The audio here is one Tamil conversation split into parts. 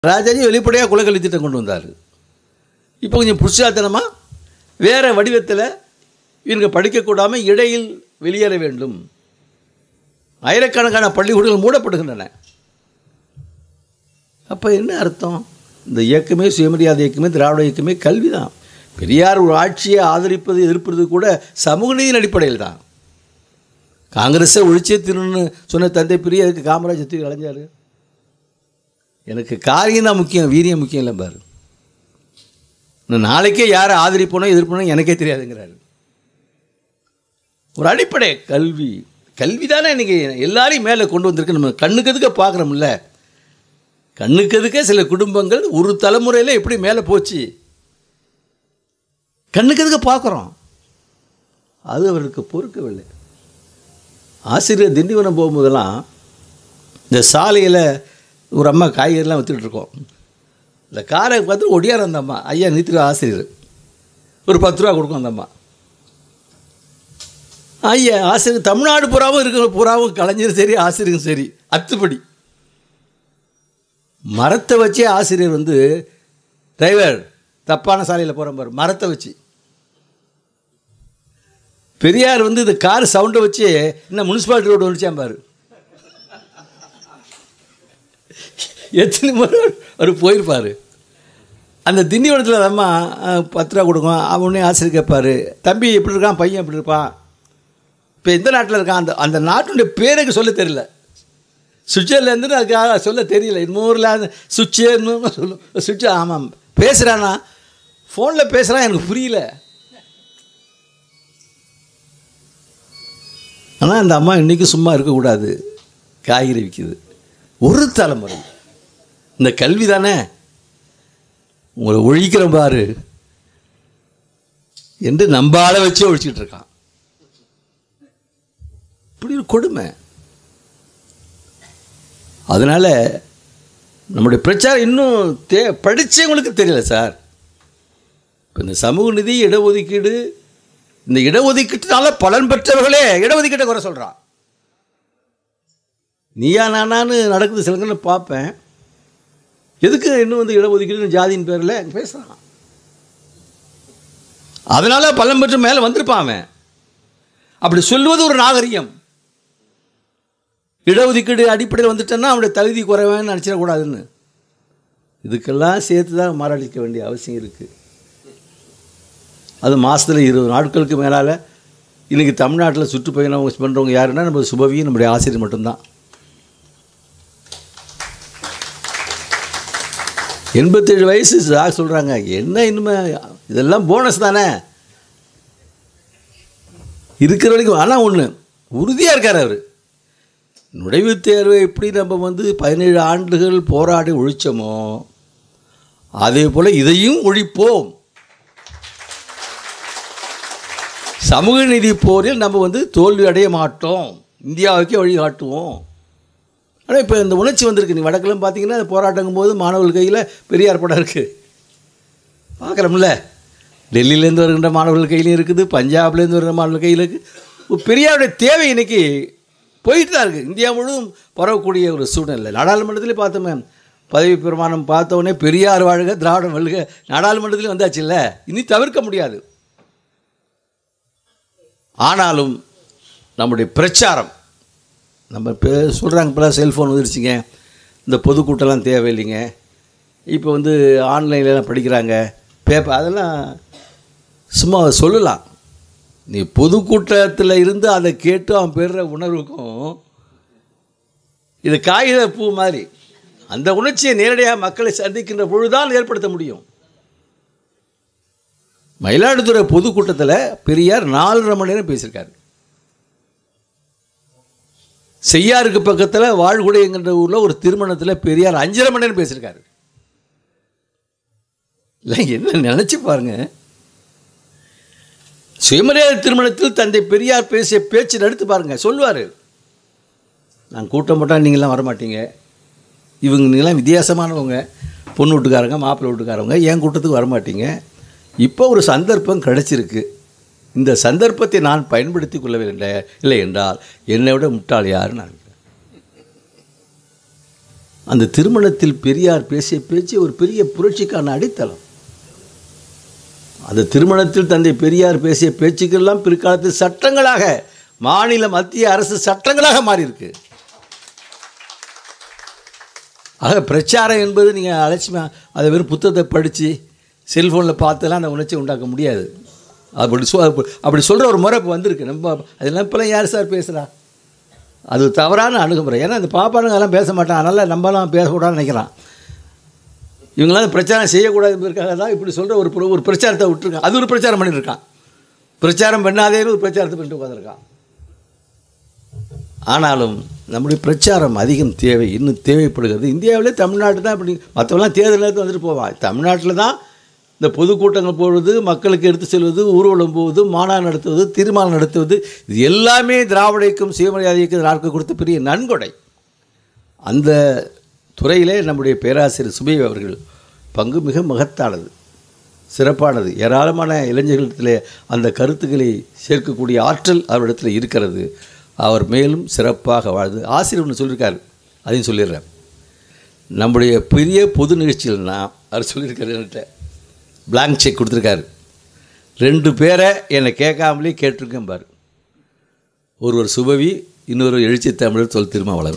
ராஜாஜி வெளிப்படையாக குலக்கல்வி திட்டம் கொண்டு வந்தார் இப்போ கொஞ்சம் புருஷாத்தனமாக வேறு வடிவத்தில் இவங்க படிக்கக்கூடாமல் இடையில் வெளியேற வேண்டும் ஆயிரக்கணக்கான பள்ளிக்கூடங்கள் மூடப்படுகின்றன அப்போ என்ன அர்த்தம் இந்த இயக்கமே சுயமரியாதை இயக்கமே திராவிட இயக்கமே கல்வி தான் பெரியார் ஒரு ஆட்சியை ஆதரிப்பது எதிர்ப்பது கூட சமூக நீதியின் அடிப்படையில் தான் காங்கிரஸை ஒழிச்சே திருன்னு சொன்ன தந்தை பெரிய அதுக்கு காமராஜர் தூக்கி அலைஞ்சார் எனக்கு காரியம் தான் முக்கியம் வீரியம் முக்கியம் இல்லை பாரு நான் நாளைக்கே யாரை ஆதரிப்போனோ எதிர்ப்போனோ எனக்கே தெரியாதுங்கிறாரு ஒரு அடிப்படை கல்வி கல்வி தானே இன்றைக்கி எல்லாரையும் மேலே கொண்டு வந்திருக்கு நம்ம கண்ணுக்கு எதுக்க பார்க்குறோம்ல கண்ணுக்கு எதுக்க சில குடும்பங்கள் ஒரு தலைமுறையில் எப்படி மேலே போச்சு கண்ணுக்கு எதுக்க பார்க்குறோம் அது அவருக்கு பொறுக்கவில்லை ஆசிரியர் திண்டிவனம் போகும்போதெல்லாம் இந்த சாலையில் ஒரு அம்மா காய்கறிலாம் வித்துட்டு இருக்கோம் இந்த காரை பார்த்து ஒடியார் அந்த அம்மா ஐயா நிறுத்திட்டு ஆசிரியர் ஒரு பத்து ரூபா கொடுக்கும் அந்த அம்மா ஐயா ஆசிரியர் தமிழ்நாடு பூராவும் இருக்கிற பூராவும் கலைஞரும் சரி ஆசிரியரும் சரி அத்துப்படி மரத்தை வச்சே ஆசிரியர் வந்து டிரைவர் தப்பான சாலையில் போகிற பாரு மரத்தை வச்சு பெரியார் வந்து இந்த கார் சவுண்டை வச்சு இன்னும் முனிசிபாலிட்டி ரோடு வந்துச்சான் பாரு எத்தனை முறை அவர் போயிருப்பார் அந்த திண்டிவனத்தில் அம்மா அஹ், பத்து ரூபா கொடுக்கும் அவனே ஆசிரியர் கேட்பார் தம்பி எப்படி இருக்கான் பையன் எப்படி இருப்பான் இப்போ எந்த நாட்டில் இருக்கான் அந்த அந்த நாட்டுடைய பேருக்கு சொல்ல தெரியல சுவிட்சர்லேருந்து அதுக்காக சொல்ல தெரியல இன்னொருல சுவிட்சு சொல்லும் சுவிட்சு ஆமாம் பேசுகிறானா ஃபோனில் பேசுகிறான் எனக்கு புரியல ஆனால் அந்த அம்மா இன்றைக்கும் சும்மா இருக்கக்கூடாது காய்கறி விற்கிது ஒரு தலைமுறை இந்த கல்வி தானே உங்களை ஒழிக்கிற பாரு என்று நம்பால வச்சே ஒழிச்சிட்டு இருக்கான் இப்படி ஒரு கொடுமை அதனால் நம்முடைய பிரச்சாரம் இன்னும் தே படித்தவங்களுக்கு தெரியல சார் இப்போ இந்த சமூக நிதி இடஒதுக்கீடு இந்த இடஒதுக்கீட்டுனால பலன் பெற்றவர்களே இடஒதுக்கீட்டை குறை சொல்கிறான் நீயா நானான்னு நடக்குது சிலங்கன்னு பார்ப்பேன் எதுக்கு இன்னும் வந்து இடஒதுக்கீடு ஜாதியின் பேரில் பேசுகிறான் அதனால பலன் பெற்று மேலே வந்திருப்பான் அவன் அப்படி சொல்வது ஒரு நாகரிகம் இடஒதுக்கீடு அடிப்படையில் வந்துட்டேன்னா அவனுடைய தகுதி குறைவேன்னு நினச்சிடக்கூடாதுன்னு இதுக்கெல்லாம் சேர்த்து தான் மாரடிக்க வேண்டிய அவசியம் இருக்குது அது மாதத்தில் இருபது நாட்களுக்கு மேலால் இன்றைக்கி தமிழ்நாட்டில் சுற்றுப்பயணம் பண்ணுறவங்க யாருன்னா நம்ம சுபவி நம்முடைய ஆசிரியர் மட்டும்தான் எண்பத்தேழு வயசு சார் சொல்கிறாங்க என்ன இனிமே இதெல்லாம் போனஸ் தானே இருக்கிற வரைக்கும் ஆனால் ஒன்று உறுதியாக இருக்கார் அவர் நுழைவுத் தேர்வை எப்படி நம்ம வந்து பதினேழு ஆண்டுகள் போராடி ஒழிச்சோமோ அதே போல் இதையும் ஒழிப்போம் சமூக நீதி போரில் நம்ம வந்து தோல்வி அடைய மாட்டோம் இந்தியாவுக்கே வழிகாட்டுவோம் ஆனால் இப்போ இந்த உணர்ச்சி வந்திருக்கு நீ வடக்கெல்லாம் பார்த்தீங்கன்னா இந்த போராட்டங்கும் போது மாணவர்கள் கையில் பெரியார் படம் இருக்குது பார்க்குறோம்ல டெல்லியிலேருந்து வருகின்ற மாணவர்கள் கையிலையும் இருக்குது பஞ்சாப்லேருந்து வருகிற மாணவர்கள் கையில் இருக்குது பெரியாருடைய தேவை இன்னைக்கு போயிட்டு தான் இருக்குது இந்தியா முழுவதும் பரவக்கூடிய ஒரு சூழ்நிலை நாடாளுமன்றத்திலே பார்த்தோமே பதவி பிரமாணம் பார்த்தவொடனே பெரியார் வாழ்க திராவிடம் வல்க நாடாளுமன்றத்திலே வந்தாச்சுல்ல இனி தவிர்க்க முடியாது ஆனாலும் நம்முடைய பிரச்சாரம் நம்ம இப்போ சொல்கிறாங்க இப்போலாம் செல்ஃபோன் வந்துருச்சுங்க இந்த பொதுக்கூட்டம்லாம் தேவையில்லைங்க இப்போ வந்து ஆன்லைன்லலாம் படிக்கிறாங்க பேப்பர் அதெல்லாம் சும்மா சொல்லலாம் நீ பொதுக்கூட்டத்தில் இருந்து அதை கேட்டு அவன் பெறுற உணர்வுக்கும் இது காகித பூ மாதிரி அந்த உணர்ச்சியை நேரடியாக மக்களை சந்திக்கின்ற பொழுதுதான் ஏற்படுத்த முடியும் மயிலாடுதுறை பொதுக்கூட்டத்தில் பெரியார் நாலரை மணி நேரம் பேசியிருக்காரு செய்யாருக்கு பக்கத்தில் வாழ்குடைங்கிற ஊரில் ஒரு திருமணத்தில் பெரியார் அஞ்சரை மணி நேரம் பேசியிருக்காரு இல்லை என்ன நினச்சி பாருங்க சுயமரியாதை திருமணத்தில் தந்தை பெரியார் பேசிய பேச்சு எடுத்து பாருங்க சொல்லுவார் நான் கூட்டம் போட்டால் நீங்களாம் வரமாட்டீங்க இவங்க நீங்களாம் வித்தியாசமானவங்க பொண்ணு வீட்டுக்காரங்க மாப்பிள்ளை வீட்டுக்காரவங்க என் கூட்டத்துக்கு வரமாட்டீங்க இப்போ ஒரு சந்தர்ப்பம் கிடைச்சிருக்கு இந்த சந்தர்ப்பத்தை நான் பயன்படுத்தி கொள்ளவில்லை இல்லை என்றால் என்னை விட முட்டாள் யாருன்னு நான் நினைக்கிறேன். அந்த திருமணத்தில் பெரியார் பேசிய பேச்சு ஒரு பெரிய புரட்சிக்கான அடித்தளம் அந்த திருமணத்தில் தந்தை பெரியார் பேசிய பேச்சுக்கெல்லாம் பிற்காலத்தில் சட்டங்களாக மாநில மத்திய அரசு சட்டங்களாக மாறியிருக்கு ஆக பிரச்சாரம் என்பது நீங்கள் அலட்சியமாக அதை வெறும் புத்தகத்தை படித்து செல்ஃபோனில் பார்த்தெல்லாம் அந்த உணர்ச்சி உண்டாக்க முடியாது அப்படி சொ அப்படி சொல்கிற ஒரு முறை இப்போ வந்திருக்கு நம்ம அதெல்லாம் இப்போலாம் யார் சார் பேசுகிறா அது தவறான அணுகுமுறை ஏன்னா இந்த பாப்பானுங்க அதெல்லாம் பேச மாட்டான் அதனால் நம்மலாம் பேசக்கூடாதுன்னு நினைக்கிறான் இவங்களாம் பிரச்சாரம் செய்யக்கூடாது என்பதற்காக தான் இப்படி சொல்கிற ஒரு பிர- ஒரு பிரச்சாரத்தை விட்டுருக்கான் அது ஒரு பிரச்சாரம் பண்ணிட்டு இருக்கான் பிரச்சாரம் பண்ணாதேன்னு ஒரு பிரச்சாரத்தை பண்ணிட்டு உட்காந்துருக்கான் ஆனாலும் நம்முடைய பிரச்சாரம் அதிகம் தேவை இன்னும் தேவைப்படுகிறது இந்தியாவிலே தமிழ்நாட்டு தான் இப்படி மற்றவெல்லாம் தேர்தல் நேரத்தில் வந்துட்டு போவான் தமிழ்நாட்டில் தான் இந்த பொதுக்கூட்டங்கள் போடுவது மக்களுக்கு எடுத்து செல்வது ஊர்வலம் போவது மாநாடு நடத்துவது தீர்மானம் நடத்துவது இது எல்லாமே திராவிட இயக்கம் சுயமரியாதை இயக்கம் நாட்கள் கொடுத்த பெரிய நன்கொடை அந்த துறையிலே நம்முடைய பேராசிரியர் சுபை அவர்கள் பங்கு மிக மகத்தானது சிறப்பானது ஏராளமான இளைஞர்களிடத்தில் அந்த கருத்துக்களை சேர்க்கக்கூடிய ஆற்றல் அவரிடத்தில் இருக்கிறது அவர் மேலும் சிறப்பாக வாழ்ந்து ஆசிரியர் ஒன்று சொல்லியிருக்காரு அதையும் சொல்லிடுறேன் நம்முடைய பெரிய பொது நிகழ்ச்சிகள்னா அவர் சொல்லியிருக்காரு என்கிட்ட blank செக் கொடுத்துருக்காரு ரெண்டு பேரை என்னை கேட்காமலே கேட்டிருக்கேன் பாரு ஒருவர் சுபவி இன்னொரு எழுச்சி தமிழர் சொல் திருமாவளவன்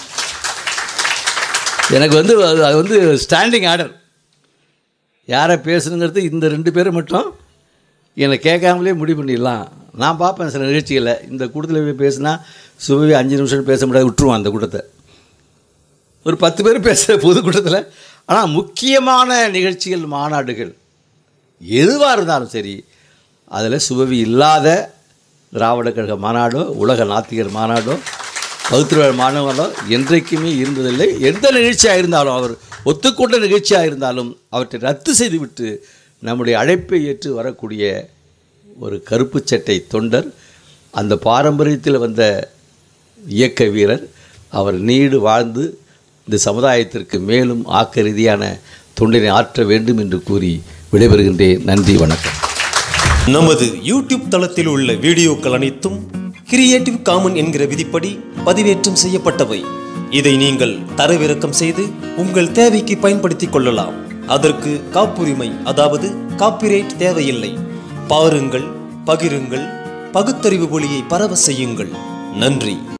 எனக்கு வந்து அது அது வந்து ஸ்டாண்டிங் ஆர்டர் யாரை பேசணுங்கிறது இந்த ரெண்டு பேரை மட்டும் என்னை கேட்காமலே முடிவு பண்ணிடலாம் நான் பார்ப்பேன் சில நிகழ்ச்சிகளை இந்த கூட்டத்தில் போய் பேசினா சுபவி அஞ்சு நிமிஷம் பேச முடியாது விட்டுருவான் அந்த கூட்டத்தை ஒரு பத்து பேர் பேசுகிற பொது கூட்டத்தில் ஆனால் முக்கியமான நிகழ்ச்சிகள் மாநாடுகள் எதுவாக இருந்தாலும் சரி அதில் சுபவி இல்லாத திராவிட கழக மாநாடோ உலக நாத்திகர் மாநாடோ பகுத்துருவாழ் மாணவர்களோ என்றைக்குமே இருந்ததில்லை எந்த நிகழ்ச்சியாக இருந்தாலும் அவர் ஒத்துக்கொண்ட நிகழ்ச்சியாக இருந்தாலும் அவற்றை ரத்து செய்துவிட்டு நம்முடைய அழைப்பை ஏற்று வரக்கூடிய ஒரு கருப்பு சட்டை தொண்டர் அந்த பாரம்பரியத்தில் வந்த இயக்க வீரர் அவர் நீடு வாழ்ந்து இந்த சமுதாயத்திற்கு மேலும் ஆக்க ரீதியான தொண்டினை ஆற்ற வேண்டும் என்று கூறி விடைபெறுகின்றேன் நன்றி வணக்கம் நமது யூடியூப் தளத்தில் உள்ள வீடியோக்கள் அனைத்தும் கிரியேட்டிவ் காமன் என்கிற விதிப்படி பதிவேற்றம் செய்யப்பட்டவை இதை நீங்கள் தரவிறக்கம் செய்து உங்கள் தேவைக்கு பயன்படுத்திக் கொள்ளலாம் அதற்கு காப்புரிமை அதாவது காப்பிரைட் தேவையில்லை பாருங்கள் பகிருங்கள் பகுத்தறிவு ஒளியை பரவ செய்யுங்கள் நன்றி